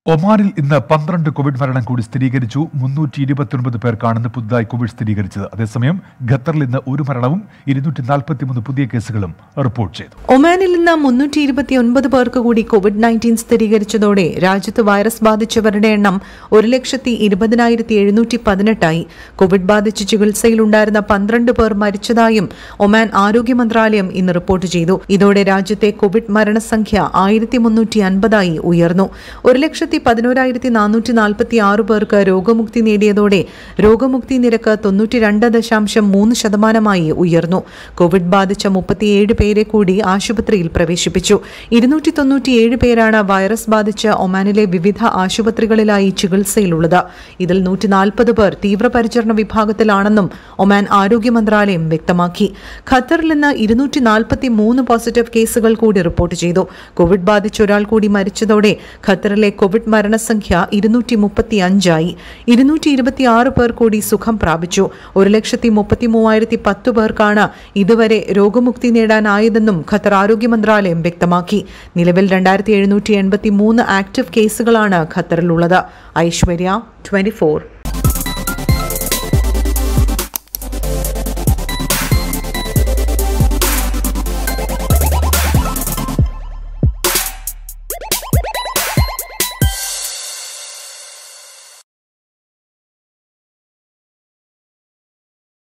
ഒമാനിൽ ഇന്ന് പന്ത്രണ്ട് കോവിഡ് മരണം കൂടി സ്ഥിരീകരിച്ചു മുന്നൂറ്റി ഇരുപത്തിയൊൻപത് പേർക്കാണ് ഇന്ന് പുതുതായി കോവിഡ് സ്ഥിരീകരിച്ചത് അതേസമയം ഖത്തറിൽ ഇന്ന് ഒരു മരണവും ഇരുന്നൂറ്റി നാൽപ്പത്തിമൂന്ന് പുതിയ കേസുകളും റിപ്പോർട്ട് ചെയ്തു ഒമാനിൽ ഇന്ന് മുന്നൂറ്റി ഇരുപത്തിയൊൻപത് പേർക്ക് കൂടി കോവിഡ് നയൻറ്റീൻ സ്ഥിരീകരിച്ചതോടെ രാജ്യത്ത് വൈറസ് ബാധിച്ചവരുടെ എണ്ണം ഒരു ലക്ഷത്തി ഇരുപതിനായിരത്തി എഴുന്നൂറ്റി പതിനെട്ടായി കോവിഡ് ബാധിച്ച് ചികിത്സയിലുണ്ടായിരുന്ന പന്ത്രണ്ട് പേർ മരിച്ചതായും ഒമാൻ ആരോഗ്യ മന്ത്രാലയം ഇന്ന് റിപ്പോർട്ട് ചെയ്തു ഇതോടെ രാജ്യത്തെ കോവിഡ് മരണസംഖ്യ ആയിരത്തി മുന്നൂറ്റി അൻപതായി ഉയർന്നു ഒരു ലക്ഷത്തി പതിനോരായിരത്തി നാനൂറ്റി നാൽപ്പത്തി ആറ് പേർക്ക് രോഗമുക്തി നേടിയതോടെ രോഗമുക്തി നിരക്ക് തൊണ്ണൂറ്റി രണ്ട് ദശാംശം മൂന്ന് ശതമാനമായി ഉയർന്നു കോവിഡ് ബാധിച്ച മുപ്പത്തിയേഴ് പേരെ കൂടി ആശുപത്രിയിൽ പ്രവേശിപ്പിച്ചു ഇരുന്നൂറ്റി തൊണ്ണൂറ്റിയേഴ് പേരാണ് വൈറസ് ബാധിച്ച് ഒമാനിലെ വിവിധ ആശുപത്രികളിലായി ചികിത്സയിലുള്ളത് ഇതിൽ നൂറ്റി നാൽപ്പത് പേർ തീവ്രപരിചരണ വിഭാഗത്തിലാണെന്നും ഒമാൻ ആരോഗ്യ മന്ത്രാലയം വ്യക്തമാക്കി ഖത്തറിൽ നിന്ന് ഇരുന്നൂറ്റി നാൽപ്പത്തി മൂന്ന് പോസിറ്റീവ് കേസുകൾ കൂടി റിപ്പോർട്ട് ചെയ്തു കോവിഡ് ബാധിച്ച ഒരാൾ കൂടി മരിച്ചതോടെ ഖത്തറിലെ കോവിഡ് മരണസംഖ്യ ഇരുന്നൂറ്റി മുപ്പത്തി അഞ്ചായി ഇരുന്നൂറ്റി ഇരുപത്തി ആറ് പേർ കൂടി സുഖം പ്രാപിച്ചു ഒരു ലക്ഷത്തി മുപ്പത്തി മൂവായിരത്തി പത്ത് പേർക്കാണ് ഇതുവരെ രോഗമുക്തി നേടാനായതെന്നും ഖത്തർ ആരോഗ്യ മന്ത്രാലയം വ്യക്തമാക്കി നിലവിൽ രണ്ടായിരത്തി എഴുന്നൂറ്റി എൺപത്തി മൂന്ന് ആക്റ്റീവ് കേസുകളാണ് ഖത്തറിലുള്ളത് ഐശ്വര്യ ട്വന്റി